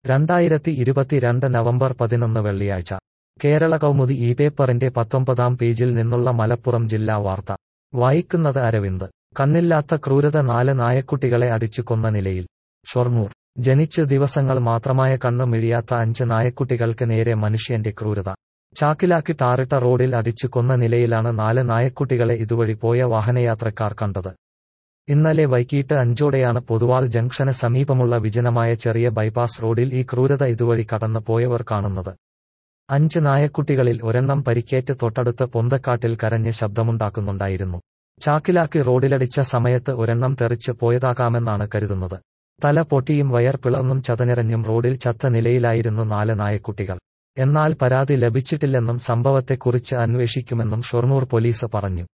രണ്ടായിരത്തി ഇരുപത്തിരണ്ട് നവംബർ പതിനൊന്ന് വെള്ളിയാഴ്ച കേരള കൗമുദി ഈ പേപ്പറിന്റെ പത്തൊമ്പതാം പേജിൽ നിന്നുള്ള മലപ്പുറം ജില്ലാ വാർത്ത വായിക്കുന്നത് അരവിന്ദ് കണ്ണില്ലാത്ത ക്രൂരത നാല് നായക്കുട്ടികളെ അടിച്ചു കൊന്ന നിലയിൽ ഷൊർണൂർ ജനിച്ച് ദിവസങ്ങൾ മാത്രമായ കണ്ണ് മിഴിയാത്ത അഞ്ച് നായക്കുട്ടികൾക്ക് നേരെ മനുഷ്യന്റെ ക്രൂരത ചാക്കിലാക്കി ടാറിട്ട റോഡിൽ അടിച്ചു കൊന്ന നിലയിലാണ് നാല് നായക്കുട്ടികളെ ഇതുവഴി പോയ വാഹനയാത്രക്കാർ കണ്ടത് ഇന്നലെ വൈകിട്ട് അഞ്ചോടെയാണ് പൊതുവാൾ ജംഗ്ഷന് സമീപമുള്ള വിജനമായ ചെറിയ ബൈപ്പാസ് റോഡിൽ ഈ ക്രൂരത ഇതുവഴി കടന്നു പോയവർ കാണുന്നത് അഞ്ച് നായക്കുട്ടികളിൽ ഒരെണ്ണം പരിക്കേറ്റ് തൊട്ടടുത്ത് പൊന്തക്കാട്ടിൽ കരഞ്ഞ് ശബ്ദമുണ്ടാക്കുന്നുണ്ടായിരുന്നു ചാക്കിലാക്കി റോഡിലടിച്ച സമയത്ത് ഒരെണ്ണം തെറിച്ച് പോയതാകാമെന്നാണ് കരുതുന്നത് തല പൊട്ടിയും വയർ പിളർന്നും ചതനിറഞ്ഞും റോഡിൽ ചത്ത നിലയിലായിരുന്നു നാല് നായക്കുട്ടികൾ എന്നാൽ പരാതി ലഭിച്ചിട്ടില്ലെന്നും സംഭവത്തെക്കുറിച്ച് അന്വേഷിക്കുമെന്നും ഷൊർണൂർ പോലീസ് പറഞ്ഞു